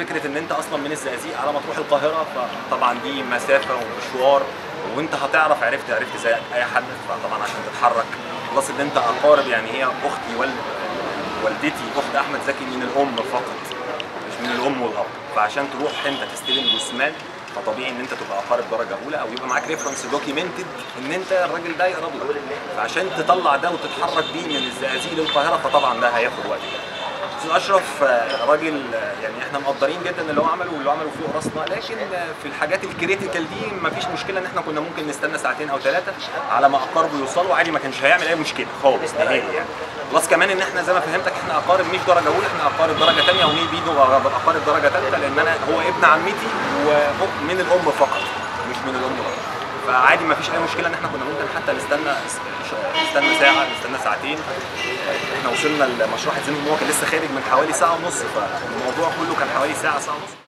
فكره ان انت اصلا من الزقازيق على ما تروح القاهره فطبعا دي مسافه ومشوار وانت هتعرف عرفت عرفت زي اي حد فطبعا عشان تتحرك بلس ان انت اقارب يعني هي اختي والد والدتي اخت احمد زكي من الام فقط مش من الام والاب فعشان تروح انت تستلم جثمان فطبيعي ان انت تبقى اقارب درجه اولى او يبقى معاك ريفرنس دوكيومنتد ان انت الراجل ده يقرب لك فعشان تطلع ده وتتحرك بيه من الزقازيق للقاهره فطبعا ده هياخد وقت استاذ اشرف آه، راجل آه، يعني احنا مقدرين جدا اللي هو عمله واللي هو عمله فوق راسنا لكن آه، في الحاجات الكريتيكال دي مفيش مشكله ان احنا كنا ممكن نستنى ساعتين او ثلاثه على ما اقاربه يوصلوا عادي ما كانش هيعمل اي مشكله خالص نهائي يعني بلس كمان ان احنا زي ما فهمتك احنا اقارب مش درجه اولى احنا اقارب درجه ثانيه ومي بيدو اقارب درجه ثالثه لان انا هو ابن عمتي ومن الام فقط مش من الام فقط فعادي ما فيش اي مشكله ان احنا كنا ممكن حتى نستنى نستنى ساعه نستنى ساعتين احنا وصلنا لمشروع حسين هو كان لسه خارج من حوالي ساعه ونص فالموضوع كله كان حوالي ساعه ساعه ونص